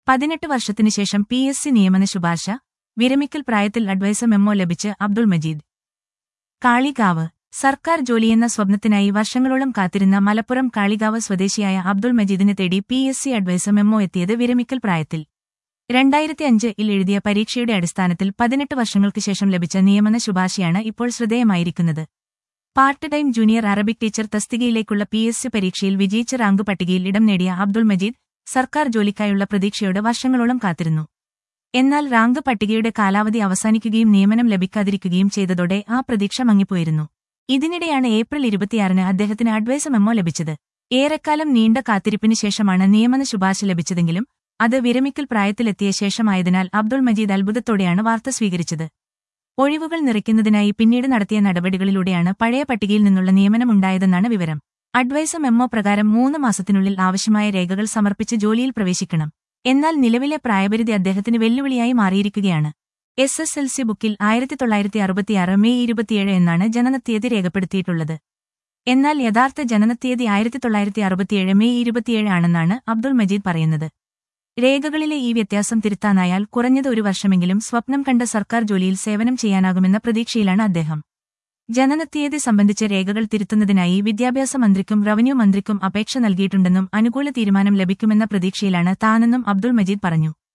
പതിനെട്ട് വർഷത്തിനുശേഷം P S C നിയമന ശുപാർശ വിരമിക്കൽ പ്രായത്തിൽ അഡ്വൈസർ മെമ്മോ ലഭിച്ച് അബ്ദുൾ മജീദ് കാളികാവ് സർക്കാർ ജോലിയെന്ന സ്വപ്നത്തിനായി വർഷങ്ങളോളം കാത്തിരുന്ന മലപ്പുറം കാളികാവ് സ്വദേശിയായ അബ്ദുൾ മജീദിനെ തേടി P S C adviser memo എത്തിയത് വിരമിക്കൽ പ്രായത്തിൽ രണ്ടായിരത്തി അഞ്ചിൽ എഴുതിയ പരീക്ഷയുടെ അടിസ്ഥാനത്തിൽ പതിനെട്ട് വർഷങ്ങൾക്ക് ശേഷം ലഭിച്ച നിയമന ശുപാർശയാണ് ഇപ്പോൾ ശ്രദ്ധേയമായിരിക്കുന്നത് part time junior Arabic teacher തസ്തികയിലേക്കുള്ള പി എസ് സി പരീക്ഷയിൽ വിജയിച്ച റാങ്ക് പട്ടികയിൽ ഇടം നേടിയ അബ്ദുൾ മജീദ് സർക്കാർ ജോലിക്കായുള്ള പ്രതീക്ഷയോടെ വർഷങ്ങളോളം കാത്തിരുന്നു എന്നാൽ റാങ്ക് പട്ടികയുടെ കാലാവധി അവസാനിക്കുകയും നിയമനം ലഭിക്കാതിരിക്കുകയും ചെയ്തതോടെ ആ പ്രതീക്ഷ മങ്ങിപ്പോയിരുന്നു ഇതിനിടെയാണ് ഏപ്രിൽ ഇരുപത്തിയാറിന് അദ്ദേഹത്തിന് അഡ്വൈസ് മെമ്മോ ലഭിച്ചത് ഏറെക്കാലം നീണ്ട കാത്തിരിപ്പിന് ശേഷമാണ് നിയമന ശുപാർശ ലഭിച്ചതെങ്കിലും അത് വിരമിക്കൽ പ്രായത്തിലെത്തിയ ശേഷമായതിനാൽ അബ്ദുൾ മജീദ് അത്ഭുതത്തോടെയാണ് വാർത്ത സ്വീകരിച്ചത് ഒഴിവുകൾ നിറയ്ക്കുന്നതിനായി പിന്നീട് നടത്തിയ നടപടികളിലൂടെയാണ് പഴയ പട്ടികയിൽ നിന്നുള്ള നിയമനമുണ്ടായതെന്നാണ് വിവരം അഡ്വൈസ് മെമ്മോ പ്രകാരം മൂന്ന് മാസത്തിനുള്ളിൽ ആവശ്യമായ രേഖകൾ സമർപ്പിച്ച് ജോലിയിൽ പ്രവേശിക്കണം എന്നാൽ നിലവിലെ പ്രായപരിധി അദ്ദേഹത്തിന് വെല്ലുവിളിയായി മാറിയിരിക്കുകയാണ് എസ് എസ് എൽ സി ബുക്കിൽ ആയിരത്തി തൊള്ളായിരത്തി അറുപത്തിയാറ് മെയ് ഇരുപത്തിയേഴ് എന്നാണ് ജനനത്തീയതി രേഖപ്പെടുത്തിയിട്ടുള്ളത് എന്നാൽ യഥാർത്ഥ ജനനത്തീയതി ആയിരത്തി തൊള്ളായിരത്തി അറുപത്തിയേഴ് മെയ് ഇരുപത്തിയേഴ് ആണെന്നാണ് അബ്ദുൾ മജീദ് പറയുന്നത് രേഖകളിലെ ഈ വ്യത്യാസം തിരുത്താനായാൽ കുറഞ്ഞത് ഒരു വർഷമെങ്കിലും സ്വപ്നം കണ്ട സർക്കാർ ജോലിയിൽ സേവനം ചെയ്യാനാകുമെന്ന പ്രതീക്ഷയിലാണ് അദ്ദേഹം ജനനത്തീയതി സംബന്ധിച്ച രേഖകൾ തിരുത്തുന്നതിനായി വിദ്യാഭ്യാസ മന്ത്രിക്കും റവന്യൂ മന്ത്രിക്കും അപേക്ഷ നൽകിയിട്ടുണ്ടെന്നും അനുകൂല തീരുമാനം ലഭിക്കുമെന്ന പ്രതീക്ഷയിലാണ് താനെന്നും അബ്ദുൾ മജീദ് പറഞ്ഞു